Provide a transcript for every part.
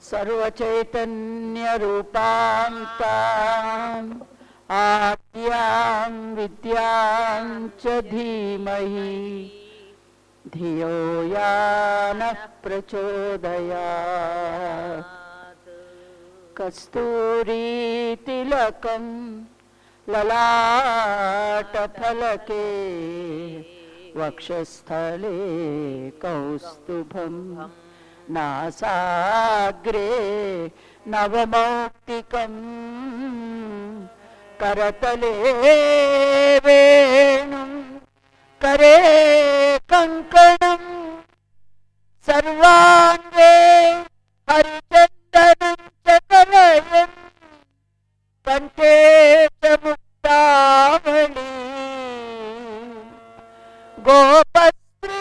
सर्वचैतन्यरूपान्ताम् आद्यां विद्यां च धीमहि धियो या नः प्रचोदयात् कस्तूरीतिलकं ललाटफलके वक्षस्थले कौस्तुभं नासाग्रे नवमौक्तिकं करतले वेणुं करे कङ्कणम् सर्वाङ्गे हरिचन्दनं च कलयन् कण्ठे च मुक्तावली गोपस्त्री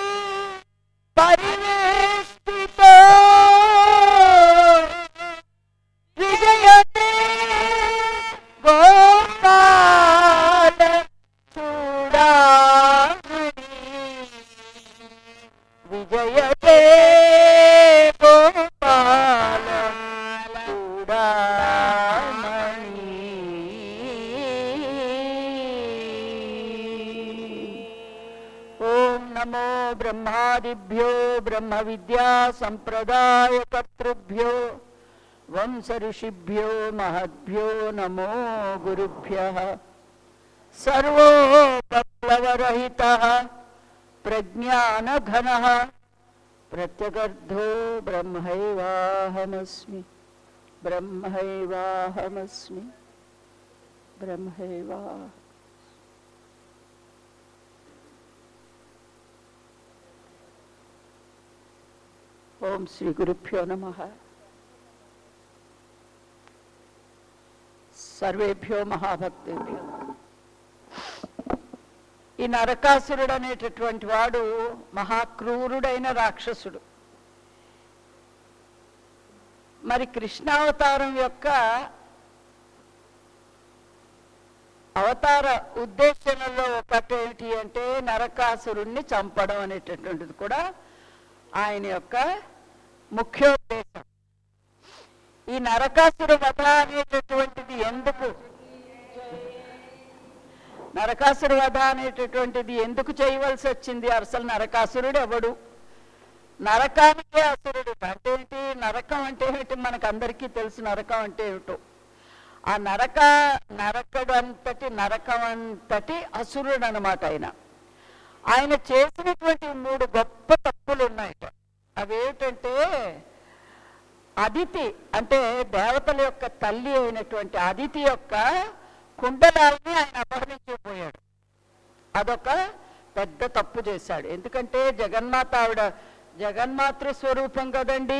परिवेष्टितो विजयते गोपाल चूडामणि विजयते गोपाल चूडामणि ॐ नमो ब्रह्मादिभ्यो ब्रह्मविद्या सम्प्रदायकर्तृभ्यो वंश ऋषिभ्यो महद्भ्यो नमो गुरुभ्यः सर्वोपप्लवरहितः प्रज्ञानघनः प्रत्यगर्धो ब्रह्मैवाहमस्मि ब्रह्मैवाहमस्मि ब्रह्मैवा ఓం శ్రీ గురుభ్యో నమ సర్వేభ్యో మహాభక్తేభ్యో ఈ నరకాసురుడు అనేటటువంటి వాడు మహాక్రూరుడైన రాక్షసుడు మరి కృష్ణావతారం యొక్క అవతార ఉద్దేశంలో ఒకటి ఏంటి అంటే నరకాసురుణ్ణి చంపడం అనేటటువంటిది కూడా ఆయన యొక్క ముఖ్యోద్దేశం ఈ నరకాసుర వధ అనేటటువంటిది ఎందుకు నరకాసుర వధ అనేటటువంటిది ఎందుకు చేయవలసి వచ్చింది అసలు నరకాసురుడు ఎవడు నరకానికే అసురుడు అంటే ఏంటి నరకం అంటే ఏంటి మనకు అందరికీ తెలుసు నరకం అంటే ఏమిటో ఆ నరక నరకడు అంతటి నరకం అంతటి అసురుడు అనమాట ఆయన ఆయన చేసినటువంటి మూడు గొప్ప తప్పులు ఉన్నాయట అవేమిటంటే అదితి అంటే దేవతల యొక్క తల్లి అయినటువంటి అదితి యొక్క కుండలాల్ని ఆయన అపహరించిపోయాడు అదొక పెద్ద తప్పు చేశాడు ఎందుకంటే జగన్మాత ఆవిడ జగన్మాతృ స్వరూపం కదండి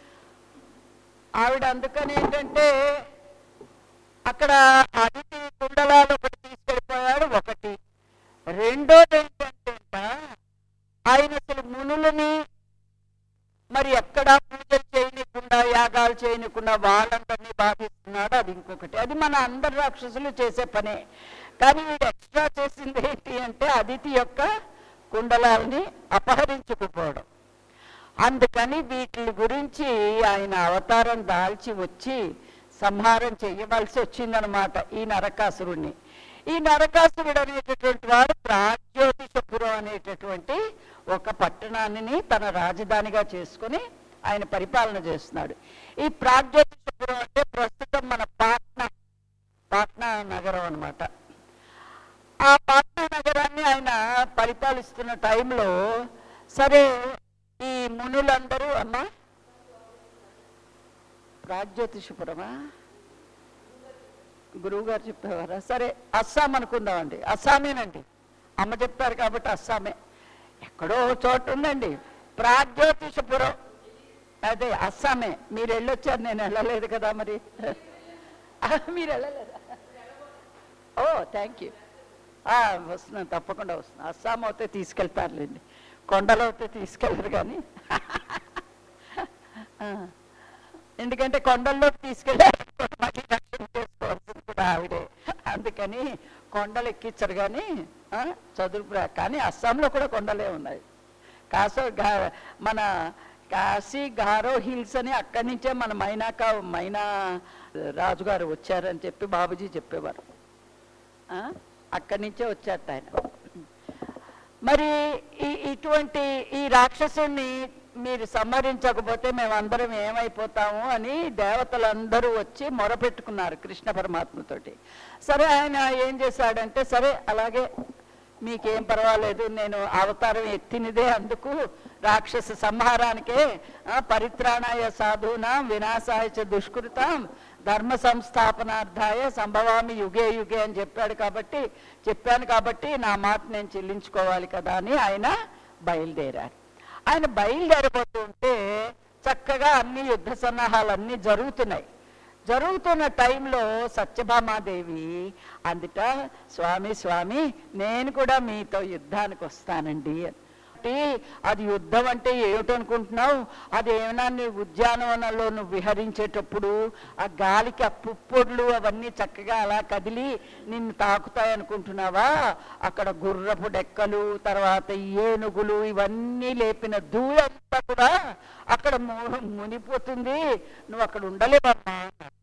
ఆవిడ అందుకని ఏంటంటే అక్కడ అదితి కుండలాలు ఒకటి తీసుకెళ్ళిపోయాడు ఒకటి రెండోది ఏంటంటే ఆయన అసలు మునులని మరి ఎక్కడా పూజలు చేయనికుండా యాగాలు చేయనికుండా వాళ్ళందరినీ బాధిస్తున్నాడు అది ఇంకొకటి అది మన అందరు రాక్షసులు చేసే పనే కానీ వీడు ఎక్స్ట్రా చేసింది ఏంటి అంటే అదితి యొక్క కుండలాల్ని అపహరించుకుపోవడం అందుకని వీటి గురించి ఆయన అవతారం దాల్చి వచ్చి సంహారం చేయవలసి వచ్చిందనమాట ఈ నరకాసురుణ్ణి ఈ నరకాసురుడు అనేటటువంటి వాడు ప్రాజ్యోతిషపురం అనేటటువంటి ఒక పట్టణాన్ని తన రాజధానిగా చేసుకుని ఆయన పరిపాలన చేస్తున్నాడు ఈ ప్రాగ్జ్యోతిషపురం అంటే ప్రస్తుతం మన పాట్నా పాట్నా నగరం అన్నమాట ఆ పాట్నా నగరాన్ని ఆయన పరిపాలిస్తున్న టైంలో సరే ఈ మునులందరూ అమ్మా ప్రాగ్జ్యోతిషపురమా గురువు గారు చెప్పేవారా సరే అస్సాం అనుకుందామండి అస్సామేనండి అమ్మ చెప్పారు కాబట్టి అస్సామే ఎక్కడో ఓ చోట ఉందండి ప్రాగ్జ్యోతిషపురం అదే అస్సామే మీరు వెళ్ళొచ్చారు నేను వెళ్ళలేదు కదా మరి ఆ, మీరు వెళ్ళలేదా ఓ థ్యాంక్ యూ వస్తున్నాను తప్పకుండా వస్తున్నాను అస్సాం అయితే తీసుకెళ్తారులేండి కొండలు అయితే తీసుకెళ్ళరు కానీ ఆ, ఎందుకంటే కొండల్లోకి తీసుకెళ్ళారు మళ్ళీ దర్శనం చేసుకోవాల్సింది కూడా ఆవిడే అందుకని కొండలు ఎక్కించరు కానీ ఆ, చదువు ప్ర- కానీ అస్సాంలో కూడా కొండలే ఉన్నాయి కాసో గా- మన కాశీ గారో హిల్స్ అని అక్కడి నుంచే మన మైనాక మైనా రాజుగారు వచ్చారని చెప్పి బాబుజీ చెప్పేవారు ఆ? అక్కడి నుంచే వచ్చారట ఆయన మరి ఈ ఇటువంటి ఈ రాక్షసుని మీరు సంహరించకపోతే మేమందరం ఏమైపోతాము అని దేవతలందరూ వచ్చి మొరపెట్టుకున్నారు కృష్ణ పరమాత్మతోటి సరే ఆయన ఏం చేశాడంటే సరే అలాగే మీకేం పర్వాలేదు నేను అవతారం ఎత్తినదే అందుకు రాక్షస సంహారానికే ఆ, పరిత్రాణాయ సాధూనా వినాశాయ చ దుష్కృతం ధర్మ సంస్థాపనార్థాయ సంభవామి యుగే యుగే అని చెప్పాడు కాబట్టి చెప్పాను కాబట్టి నా మాట నేను చెల్లించుకోవాలి కదా అని ఆయన బయలుదేరారు ఆయన బయలుదేరబోతుంటే చక్కగా అన్ని యుద్ధ సన్నాహాలన్నీ జరుగుతున్నాయి జరుగుతున్న టైంలో సత్యభామాదేవి అందుట స్వామి స్వామి నేను కూడా మీతో యుద్ధానికి వస్తానండి అని. అంటే అది యుద్ధం అంటే ఏమిటనుకుంటున్నావు అది ఏమైనా నీ ఉద్యానవనంలో నువ్వు విహరించేటప్పుడు ఆ గాలికి ఆ పుప్పొడ్లు అవన్నీ చక్కగా అలా కదిలి నిన్ను తాకుతాయి అనుకుంటున్నావా అక్కడ గుర్రపు డెక్కలు తర్వాత ఏనుగులు ఇవన్నీ లేపిన ధూళంతా కూడా అక్కడ ము- మునిపోతుంది నువ్వు అక్కడ ఉండలేవమ్మా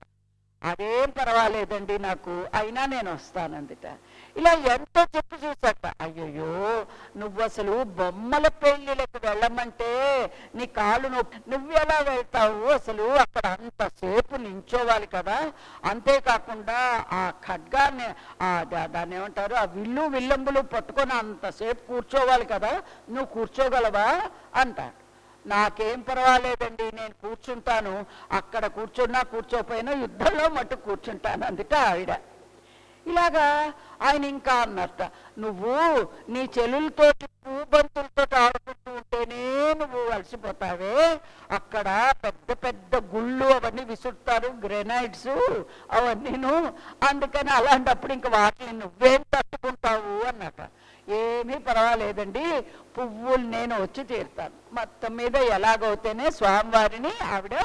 అదేం పర్వాలేదండి నాకు అయినా నేను వస్తానందిట ఇలా ఎంతో చెప్పి చూసాక అయ్యయ్యో నువ్వు అసలు బొమ్మల పెళ్లిలకు వెళ్ళమంటే నీ కాళ్ళు నొప్పి నువ్వెలా వెళ్తావు అసలు అక్కడ అంతసేపు నించోవాలి కదా అంతేకాకుండా ఆ ఖడ్గాన్ని ఆ దా- దాన్ని ఏమంటారు ఆ విల్లు విల్లంబులు పట్టుకొని అంతసేపు కూర్చోవాలి కదా నువ్వు కూర్చోగలవా అంటాడు నాకేం పర్వాలేదండి నేను కూర్చుంటాను అక్కడ కూర్చున్నా కూర్చోపోయినా యుద్ధంలో మట్టు కూర్చుంటాను అందుట ఆవిడ ఇలాగా ఆయన ఇంకా అన్నట్ట నువ్వు నీ చెల్లులతోటి పూబంతులతో ఆడుకుంటూ ఉంటేనే నువ్వు అలసిపోతావే అక్కడ పెద్ద పెద్ద గుళ్ళు అవన్నీ విసురుతారు గ్రెనైడ్స్ అవన్నీను అందుకని అలాంటప్పుడు ఇంకా వాటిని నువ్వేం తట్టుకుంటావు అన్నట ఏమీ పర్వాలేదండి పువ్వులు నేను వచ్చి తీరుతాను మొత్తం మీద ఎలాగవుతేనే స్వామివారిని ఆవిడ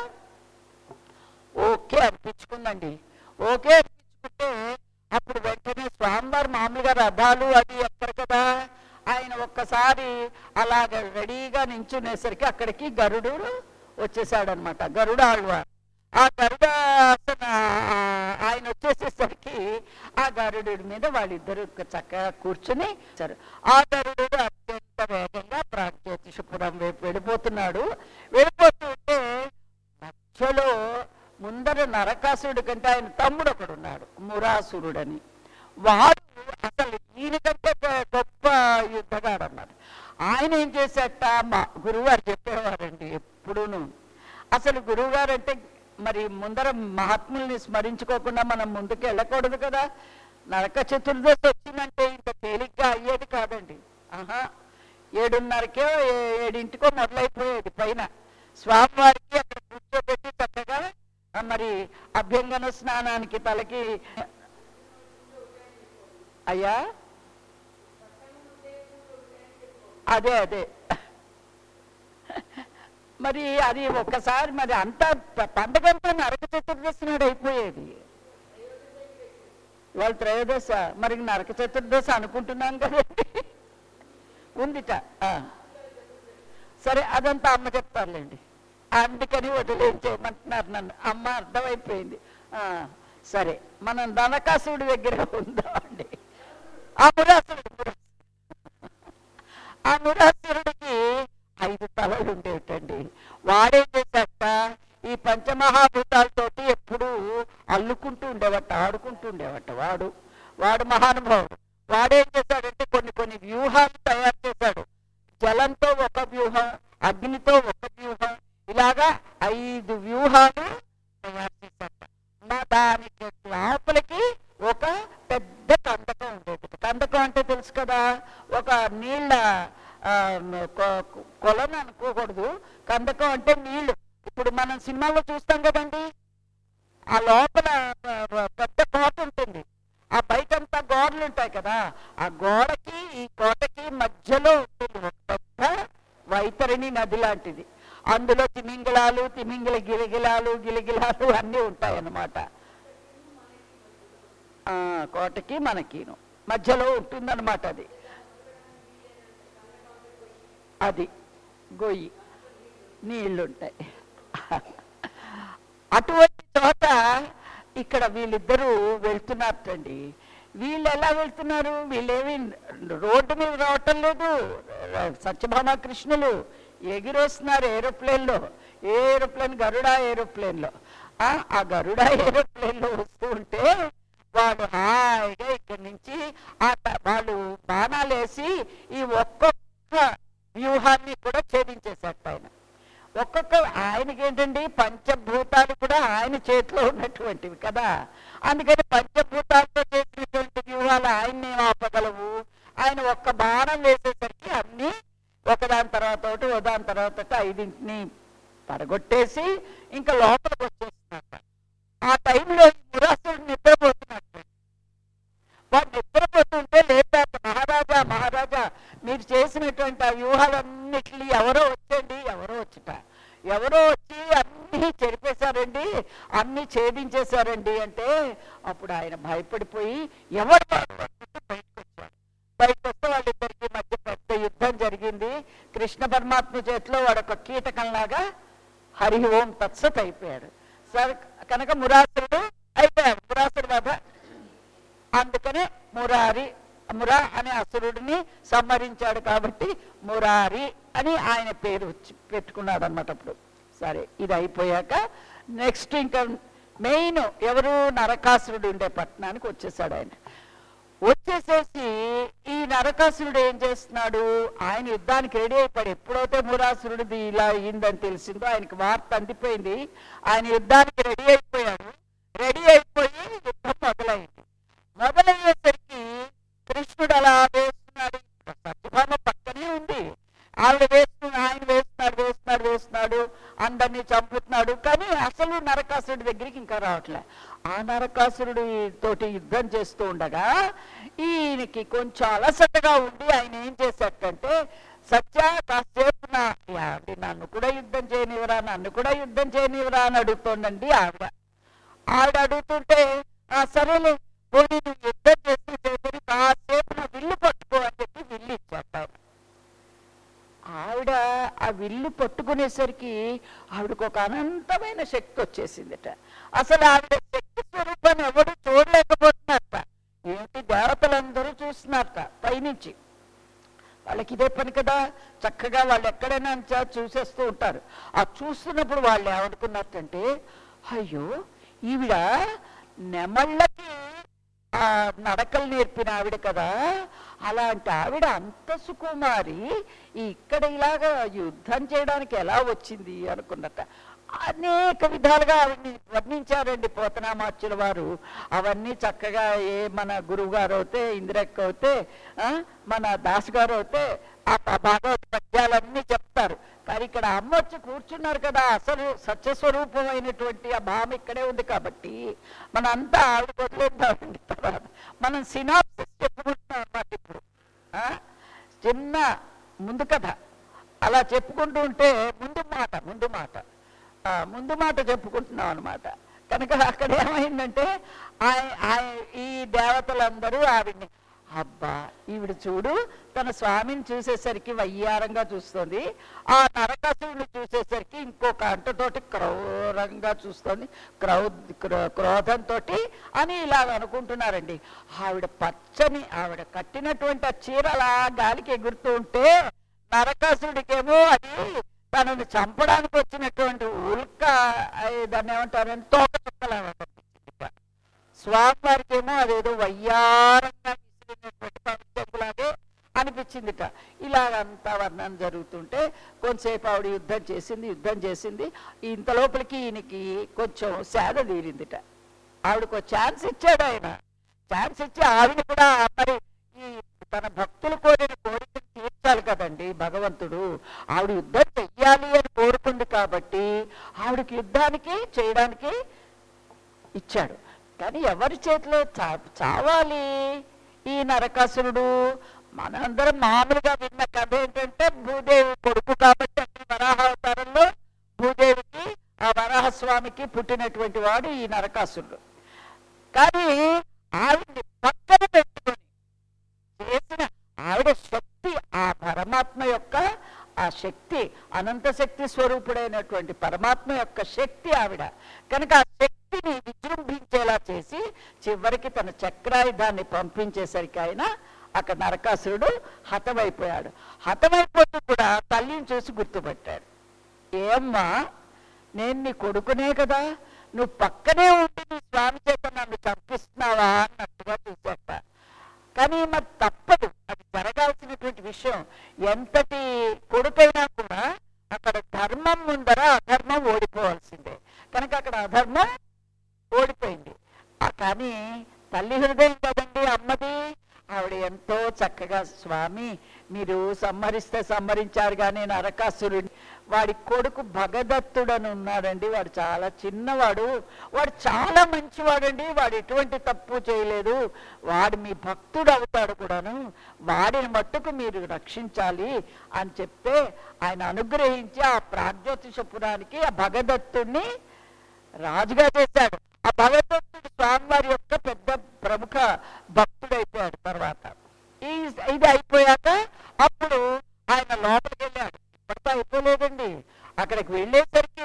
ఓకే అనిపించుకుందండి ఓకే అనిపించుకుంటే అప్పుడు వెంటనే స్వామివారి మామూలుగా రథాలు అది ఎక్కడ కదా ఆయన ఒక్కసారి అలాగ రెడీగా నించునేసరికి అక్కడికి గరుడు వచ్చేసాడనమాట గరుడ ఆళ్వార్ ఆ గరుడ ఆసన ఆ- ఆయన వచ్చేసేసరికి ఆ గరుడు మీద వాళ్ళిద్దరు చక్కగా కూర్చుని సరే ఆ గరుడు అత్యంత వేగంగా ప్రాగ్జ్యోతిషపురం వైపు వెళ్ళిపోతున్నాడు వెళ్ళిపోతుంటే మధ్యలో ముందర నరకాసురుడి కంటే ఆయన తమ్ముడు ఒకడు ఉన్నాడు మురాసురుడని వాడు అసలు ఈయనకంటే గొ- గొప్ప యుద్ధగాడు అన్నాడు ఆయన ఏం చేశాట మా గురువుగారు చెప్పేవారండి ఎప్పుడూను అసలు గురువుగారు అంటే మరి ముందర మహాత్ముల్ని స్మరించుకోకుండా మనం ముందుకు వెళ్ళకూడదు కదా నరక చతుర్దశి వచ్చిందంటే ఇంత తేలిగ్గా అయ్యేది కాదండి ఆహా ఏడున్నరకే ఏ- ఏడింటికో మొదలైపోయేది పైన స్వామివారికి అక్కడ కూర్చోబెట్టి చక్కగా ఆ, మరి అభ్యంగన స్నానానికి తలకి అయ్యా అదే అదే మరి అది ఒక్కసారి మరి అంతా ప- పండగంతా నరక చతుర్దశి నాడు అయిపోయేది ఇవాళ త్రయోదశ మరి నరక చతుర్దశి అనుకుంటున్నాం కదండి ఉందిట ఆ. సరే అదంతా అమ్మ చెప్తారులేండి అందుకని వదిలేంచేయమంటున్నారు నన్ను అమ్మ అర్థమైపోయింది ఆ, సరే మనం ధనకాసుడి దగ్గర ఉందాం అండి ఆ మురాసురుడు మురాసురుడు. ఆ మురాసురుడికి ఐదు తలలు ఉండేటండి వాడేం చేశాట ఈ పంచమహాభూతాలతోటి ఎప్పుడు అల్లుకుంటూ ఉండేవట ఆడుకుంటూ ఉండేవట వాడు వాడు మహానుభావుడు వాడేం చేశాడంటే కొన్ని కొన్ని వ్యూహాలు తయారు చేశాడు జలంతో ఒక వ్యూహం అగ్నితో ఒక వ్యూహం ఇలాగా ఐదు వ్యూహాలు తయారు చేశాట మా దానికి లోపలికి ఒక పెద్ద కందకం ఉండేది కందకం అంటే తెలుసు కదా ఒక నీళ్ళ ఆ, కొ- కొ- కొలను అనుకోకూడదు కందకం అంటే నీళ్లు ఇప్పుడు మనం సినిమాలో చూస్తాం కదండి ఆ లోపల ఆ, ఆ, పెద్ద కోట ఉంటుంది ఆ బయటంతా గోడలు ఉంటాయి కదా ఆ గోడకి ఈ కోటకి మధ్యలో ఉంటుంది ఒక పెద్ద వైతరిణి నది లాంటిది అందులో తిమింగళాలు తిమింగల గిలగిలాలు గిలగిలాలు అన్నీ ఉంటాయి అన్నమాట ఆ, కోటకి మనకిను మధ్యలో ఉంటుందన్నమాట అది అది గొయ్యి నీళ్లుంటాయి అటువంటి చోట ఇక్కడ వీళ్ళిద్దరూ వెళ్తున్నారటండి వీళ్ళు ఎలా వెళ్తున్నారు వీళ్ళేమి రోడ్డు మీద రావటం లేదు సత్యభామ కృష్ణులు ఎగిరొస్తున్నారు ఏరోప్లేన్లో ఏ ఏరోప్లేన్ గరుడా ఏరోప్లేన్లో ఆ ఆ గరుడా ఏరోప్లేన్లో వస్తూ ఉంటే వాడు హాయిగా ఇక్కడి నుంచి ఆ త- వాళ్ళు బాణాలు వేసి ఈ ఒక్కొక్క వ్యూహాన్ని కూడా ఛేదించేశారు ఆయన ఒక్కొక్క ఆయనకి ఏంటండి పంచభూతాలు కూడా ఆయన చేతిలో ఉన్నటువంటివి కదా అందుకని పంచభూతాలతో చేసినటువంటి వ్యూహాలు ఆయన్ని ఆపగలవు ఆయన ఒక్క బాణం వేసేసరికి అన్ని ఒకదాని తర్వాత ఒకటి ఒకదాని తర్వాత ఒకటి ఐదింటిని పడగొట్టేసి ఇంకా లోపలికి వచ్చేస్తున్నట్ట ఆ టైంలో మురాసుడు నిద్రపోతున్నట్టు వాడు నిద్రపోతుంటే లేపాక మహారాజా మహారాజా మీరు చేసినటువంటి ఆ వ్యూహాలన్నిటిని ఎవరో వచ్చండి ఎవరో వచ్చుట ఎవరో వచ్చి అన్నీ చెరిపేశారండి అన్నీ ఛేదించేశారండి అంటే అప్పుడు ఆయన భయపడిపోయి ఎవరు వాడు అనుకుంటూ బయటకు వచ్చాడు బయటకు వస్తే వాళ్ళిద్దరికి మధ్య పెద్ద యుద్ధం జరిగింది కృష్ణ పరమాత్మ చేతిలో వాడు ఒక కీటకంలాగా హరి ఓం తత్సత్ అయిపోయాడు సరే కనుక మురాసురుడు అయిపోయాడు మురాసురు వధ అందుకనే మురారి మురా అనే అసురుడిని సంహరించాడు కాబట్టి మురారి అని ఆయన పేరు వచ్చి పెట్టుకున్నాడు అనమాట అప్పుడు సరే ఇది అయిపోయాక నెక్స్ట్ ఇంకా మెయిన్ ఎవరు నరకాసురుడు ఉండే పట్టణానికి వచ్చేసాడు ఆయన వచ్చేసేసి ఈ నరకాసురుడు ఏం చేస్తున్నాడు ఆయన యుద్ధానికి రెడీ అయిపోయాడు ఎప్పుడైతే మురాసురుడిది ఇలా అయిందని తెలిసిందో ఆయనకి వార్త అందిపోయింది ఆయన యుద్ధానికి రెడీ అయిపోయాడు రెడీ అయిపోయి యుద్ధం మొదలైంది మొదలయ్యేసరికి కృష్ణుడు అలా వేస్తున్నాడు సత్యభామ పక్కనే ఉంది ఆవిడ వేస్తున్న ఆయన వేస్తున్నాడు వేస్తున్నాడు వేస్తున్నాడు అందరినీ చంపుతున్నాడు కానీ అసలు నరకాసురుడి దగ్గరికి ఇంకా రావట్లే ఆ నరకాసురుడి తోటి యుద్ధం చేస్తూ ఉండగా ఈయనకి కొంచెం అలసటగా ఉండి ఆయన ఏం చేశాడంటే సత్య కాసేపు నా ఆవిడ నన్ను కూడా యుద్ధం చేయనివరా నన్ను కూడా యుద్ధం చేయనివరా అని అడుగుతోందండి ఆవిడ ఆవిడ అడుగుతుంటే ఆ సరేలే పోనీ నువ్వు యుద్ధం చేస్తూ చేసి కాసేపు నా విల్లు పట్టుకో అని చెప్పి విల్లు ఇచ్చాడు ఆయన. ఆవిడ ఆ విల్లు పట్టుకునేసరికి ఆవిడకు ఒక అనంతమైన శక్తి వచ్చేసిందట అసలు ఆవిడ శక్తి స్వరూపాన్ని ఎవడు చూడలేకపోతున్నారట ఏంటి దేవతలందరూ చూస్తున్నారట పైనుంచి వాళ్ళకి ఇదే పని కదా చక్కగా వాళ్ళు ఎక్కడైనా అంచా చూసేస్తూ ఉంటారు ఆ చూస్తున్నప్పుడు వాళ్ళు ఏమనుకున్నారంటే అయ్యో ఈవిడ నెమళ్ళకి ఆ నడకలు నేర్పిన ఆవిడ కదా అలాంటి ఆవిడ అంత సుకుమారి ఇక్కడ ఇలాగా యుద్ధం చేయడానికి ఎలా వచ్చింది అనుకున్నట్ట అనేక విధాలుగా ఆవిడ్ని వర్ణించారండి పోతనామాచ్యుల వారు అవన్నీ చక్కగా ఏ మన గురువు గారు అయితే ఇందిరక్క అయితే ఆ, మన దాస్ గారు అయితే ఆ ప- భాగవత పద్యాలన్నీ చెప్తారు కానీ ఇక్కడ అమ్మ వచ్చి కూర్చున్నారు కదా అసలు సత్యస్వరూపమైనటువంటి ఆ భావం ఇక్కడే ఉంది కాబట్టి మనంతా ఆవిడ వదిలేద్దామండి తర్వాత మనం సినాప్సిస్ చెప్పుకుంటున్నాం అన్నమాట ఇప్పుడు ఆ? చిన్న ముందు కథ అలా చెప్పుకుంటూ ఉంటే ముందు మాట ముందు మాట ఆ, ముందు మాట చెప్పుకుంటున్నాం అనమాట కనుక అక్కడ ఏమైందంటే ఆయ- ఆయ- ఈ దేవతలందరూ ఆవిడ్ని అబ్బా ఈవిడ చూడు తన స్వామిని చూసేసరికి వయ్యారంగా చూస్తుంది ఆ నరకాసురుని చూసేసరికి ఇంకొక అంటతోటి క్రూరంగా చూస్తుంది క్రౌ క్రోధంతో అని ఇలా అనుకుంటున్నారండి ఆవిడ పచ్చని ఆవిడ కట్టినటువంటి ఆ చీర అలా గాలికి ఎగురుతూ ఉంటే నరకాసురుడికేమో అది తనని చంపడానికి వచ్చినటువంటి ఉల్క అది దాన్ని ఏమంటారంటే తోక చుక్కలాగా కనిపించింది స్వామివారికి ఏమో అదేదో వయ్యారంగా విసిరినటువంటి పంచకులాగే అనిపించిందిట ఇలాగంతా వర్ణన జరుగుతుంటే కొంతసేపు ఆవిడ యుద్ధం చేసింది యుద్ధం చేసింది ఇంత లోపలికి ఈయనకి కొంచెం సేద తీరిందిట ఆవిడకు ఛాన్స్ ఇచ్చాడు ఆయన ఛాన్స్ ఇచ్చి ఆవిడ కూడా మరి ఈ తన భక్తులు కోరిన కోరికను తీర్చాలి కదండి భగవంతుడు ఆవిడ యుద్ధం చెయ్యాలి అని కోరుకుంది కాబట్టి ఆవిడకి యుద్ధానికి చేయడానికి ఇచ్చాడు కానీ ఎవరి చేతిలో చా చావాలి ఈ నరకాసురుడు మనందరం మామూలుగా విన్న కథ ఏంటంటే భూదేవి కొడుకు కాబట్టి అన్ని వరాహ అవతారంలో భూదేవికి ఆ వరాహస్వామికి పుట్టినటువంటి వాడు ఈ నరకాసురుడు కానీ ఆవిడ్ని పక్కన పెట్టుకొని చేసిన ఆవిడ శక్తి ఆ పరమాత్మ యొక్క ఆ శక్తి అనంత శక్తి స్వరూపుడైనటువంటి పరమాత్మ యొక్క శక్తి ఆవిడ కనుక ఆ శక్తిని విజృంభించేలా చేసి చివరికి తన చక్రాయుధాన్ని పంపించేసరికి ఆయన అక్కడ నరకాసురుడు హతమైపోయాడు హతమైపోతూ కూడా తల్లిని చూసి గుర్తుపట్టాడు ఏమ్మా నేను నీ కొడుకునే కదా నువ్వు పక్కనే ఉండి నీ స్వామి చేత నన్ను చంపిస్తున్నావా అన్నట్టుగా చూసేట కానీ మరి తప్పదు అది జరగాల్సినటువంటి విషయం ఎంతటి కొడుకైనా కూడా అక్కడ ధర్మం ముందర అధర్మం ఓడిపోవాల్సిందే కనుక అక్కడ అధర్మం ఓడిపోయింది ఆ కానీ తల్లి హృదయం కదండి అమ్మది ఆవిడ ఎంతో చక్కగా స్వామి మీరు సంహరిస్తే సంహరించారు కానీ నరకాసురుని వాడి కొడుకు భగదత్తుడని ఉన్నాడండి వాడు చాలా చిన్నవాడు వాడు చాలా మంచివాడండి వాడు ఎటువంటి తప్పు చేయలేదు వాడు మీ భక్తుడు అవుతాడు కూడాను వాడిని మట్టుకు మీరు రక్షించాలి అని చెప్తే ఆయన అనుగ్రహించి ఆ ప్రాగ్జ్యోతిషపురానికి ఆ భగదత్తుడిని రాజుగా చేశాడు ఆ భగదత్తుడు స్వామివారి యొక్క పెద్ద ప్రముఖ భక్తుడైపోయాడు తర్వాత ఈ ఇది అయిపోయాక అప్పుడు ఆయన లోపలికి వెళ్ళాడు ఇప్పటితో అయిపోలేదండి అక్కడికి వెళ్ళేసరికి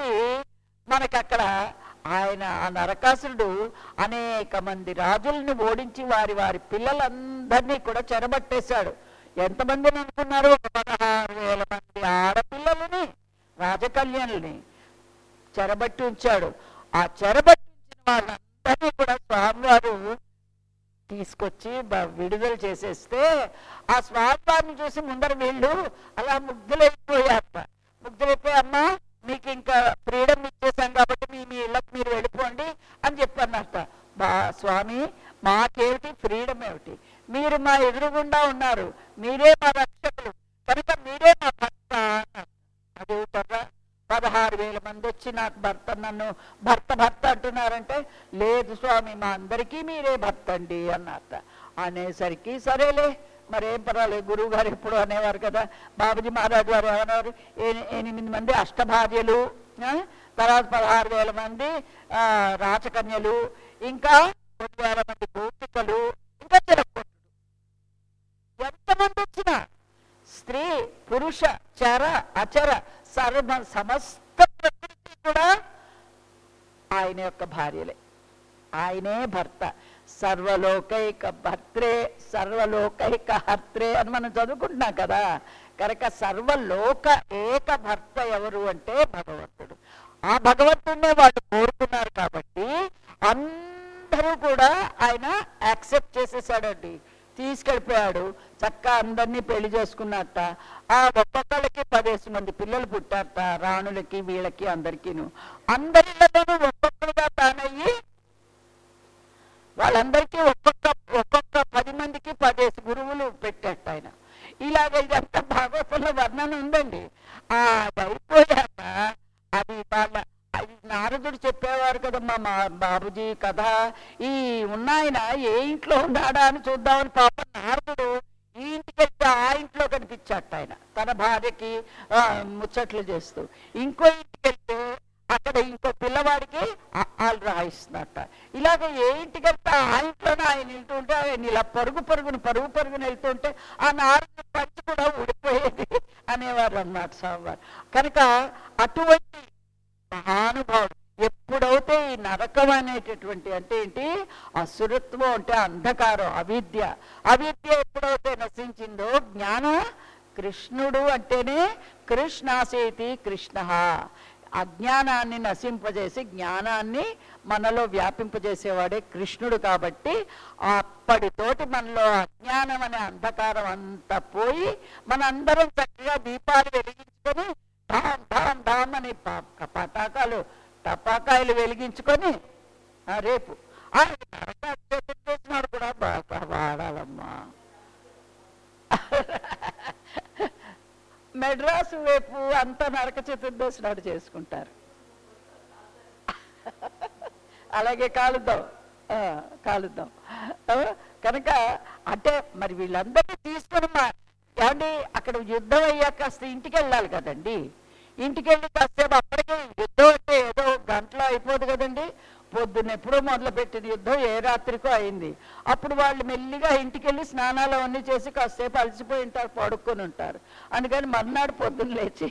మనకి అక్కడ ఆయన ఆ నరకాసురుడు అనేక మంది రాజుల్ని ఓడించి వారి వారి పిల్లలందరినీ కూడా చెరబట్టేశాడు ఎంతమందిని అనుకున్నారు ఒక పదహారు వేల మంది ఆడపిల్లలని రాజకన్యల్ని చెరబట్టి ఉంచాడు ఆ చెరబట్టించిన వాళ్ళందరినీ కూడా స్వామివారు తీసుకొచ్చి బ- విడుదల చేసేస్తే ఆ స్వామివారిని చూసి ముందర వీళ్ళు అలా ముగ్ధులైపోయారట ముగ్ధులైపోయి అమ్మా మీకు ఇంకా ఫ్రీడమ్ ఇచ్చేసాం కాబట్టి మీ మీ ఇళ్ళకి మీరు వెళ్ళిపోండి అని చెప్పన్నట బా స్వామి మాకేమిటి ఫ్రీడమ్ ఏమిటి మీరు మా ఎదురుగుండా ఉన్నారు మీరే మా రక్షకులు కనుక మీరే మా భర్త అన్నారు అదేమిటరా పదహారు వేల మంది వచ్చి నాకు భర్త నన్ను భర్త భర్త అంటున్నారంటే లేదు స్వామి మా అందరికీ మీరే భర్త అండి అన్నట్ట అనేసరికి సరేలే మరేం పర్వాలేదు గురువు గారు ఎప్పుడు అనేవారు కదా బాబుజీ మహారాజు గారు ఏమన్నారు ఎని- ఎనిమిది మంది అష్టభార్యలు ఆ? తర్వాత పదహారు వేల మంది ఆ, రాచకన్యలు ఇంకా రెండు వేల మంది గోపికలు ఇంకా తిరగొట్టుడు ఎంతమంది వచ్చినా స్త్రీ పురుష చర అచర సర్వ సమస్త ప్రకృతి కూడా ఆయన యొక్క భార్యలే ఆయనే భర్త సర్వలోకైక భర్త్రే సర్వలోకైక హర్త్రే అని మనం చదువుకుంటున్నాం కదా కనుక సర్వలోక ఏక భర్త ఎవరు అంటే భగవంతుడు ఆ భగవంతుడినే వాళ్ళు కోరుకున్నారు కాబట్టి అందరూ కూడా ఆయన యాక్సెప్ట్ చేసేసాడండి తీసుకెళ్ళిపోయాడు చక్కగా అందరినీ పెళ్లి చేసుకున్నట్ట ఆ ఒక్కొక్కళ్ళకి పదేసి మంది పిల్లలు పుట్టారట రాణులకి వీళ్ళకి అందరికీను అందరిలోనూ ఒక్కొక్కరుగా తానయ్యి వాళ్ళందరికీ ఒక్కొక్క ఒక్కొక్క పది మందికి పదేసి గురువులు పెట్టాట ఆయన ఇలాగ ఇదంతా భాగవతంలో వర్ణన ఉందండి ఆ అది అయిపోయాక అది వాళ్ళ అది నారదుడు చెప్పేవారు కదమ్మా మా బాబుజీ కథ ఈ ఉన్నాయన ఏ ఇంట్లో ఉన్నాడా అని చూద్దామని పాప నారదుడు ఈ ఇంటికి వెళ్తే ఆ ఇంట్లో కనిపించాట ఆయన తన భార్యకి ఆ, ముచ్చట్లు చేస్తూ ఇంకో ఇంటికి వెళ్తే అక్కడ ఇంకో పిల్లవాడికి ఆ- వాళ్ళు రాయిస్తున్నట్ట ఇలాగ ఏ ఇంటికి వెళ్తే ఆ ఇంట్లోనే ఆయన వెళ్తుంటే ఆయన ఇలా పరుగు పరుగుని పరుగు పరుగుని వెళ్తుంటే ఆ నారదు పంచి కూడా ఊడిపోయేది అనేవారు అన్నమాట స్వామివారు కనుక అటువంటి మహానుభావుడు ఎప్పుడైతే ఈ నరకం అనేటటువంటి అంటే ఏంటి అసురత్వం అంటే అంధకారం అవిద్య అవిద్య ఎప్పుడైతే నశించిందో జ్ఞానం కృష్ణుడు అంటేనే కృష్ణాసేతి కృష్ణ అజ్ఞానాన్ని నశింపజేసి జ్ఞానాన్ని మనలో వ్యాపింపజేసేవాడే కృష్ణుడు కాబట్టి అప్పటితోటి మనలో అజ్ఞానం అనే అంధకారం అంతా పోయి మనందరం చక్కగా దీపాలు వెలిగించుకొని ధామ్ ధామ్ ధామ్ అని ప- పటాకాలు టపాకాయలు వెలిగించుకొని ఆ, రేపు ఆ నరక చతుర్దశి నాడు కూడా బాగా వాడాలమ్మా మెడ్రాసు వైపు అంతా నరక చతుర్దశి నాడు చేసుకుంటారు అలాగే కాలుద్దాం ఆ, కాలుద్దాం ఆ, కనుక అంటే మరి వీళ్ళందరినీ తీసుకొని మా ఏమండి అక్కడ యుద్ధం అయ్యాక కాస్త ఇంటికి వెళ్ళాలి కదండి ఇంటికి వెళ్ళి కాసేపు అప్పటికే యుద్ధం అంటే ఏదో గంటలో అయిపోదు కదండి పొద్దున్న ఎప్పుడో మొదలుపెట్టిన యుద్ధం ఏ రాత్రికో అయింది అప్పుడు వాళ్ళు మెల్లిగా ఇంటికి వెళ్ళి స్నానాలు అవన్నీ చేసి కాసేపు అలసిపోయి ఉంటారు పడుకొని ఉంటారు అందుకని మర్నాడు పొద్దున్న లేచి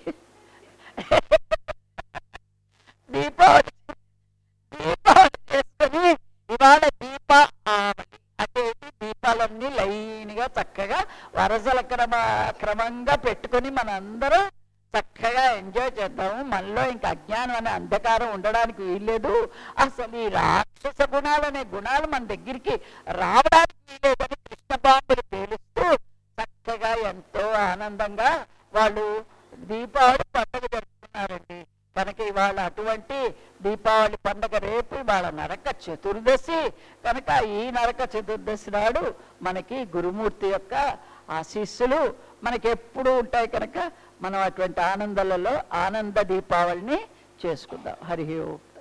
దీపావళి దీపావళి చేసుకొని ఇవాళ దీప ఆవళి అంటే ఏంటి? దీపాలన్నీ లైన్గా చక్కగా వరసల క్రమ క్రమంగా పెట్టుకొని మనందరం చక్కగా ఎంజాయ్ చేద్దాము మనలో ఇంకా అజ్ఞానం అనే అంధకారం ఉండడానికి వీల్లేదు అసలు ఈ రాక్షస గుణాలు అనే గుణాలు మన దగ్గరికి రావడానికి వీల్లేదని కృష్ణ బాంబులు పేలుస్తూ చక్కగా ఎంతో ఆనందంగా వాళ్ళు దీపావళి పండుగ జరుపుకున్నారండి కనుక ఇవాళ అటువంటి దీపావళి పండుగ రేపు ఇవాళ నరక చతుర్దశి కనుక ఈ నరక చతుర్దశి నాడు మనకి గురుమూర్తి యొక్క ఆశీస్సులు మనకి ఎప్పుడు ఉంటాయి కనుక మనం అటువంటి ఆనందాలలో ఆనంద దీపావళిని చేసుకుందాం హరి ఓం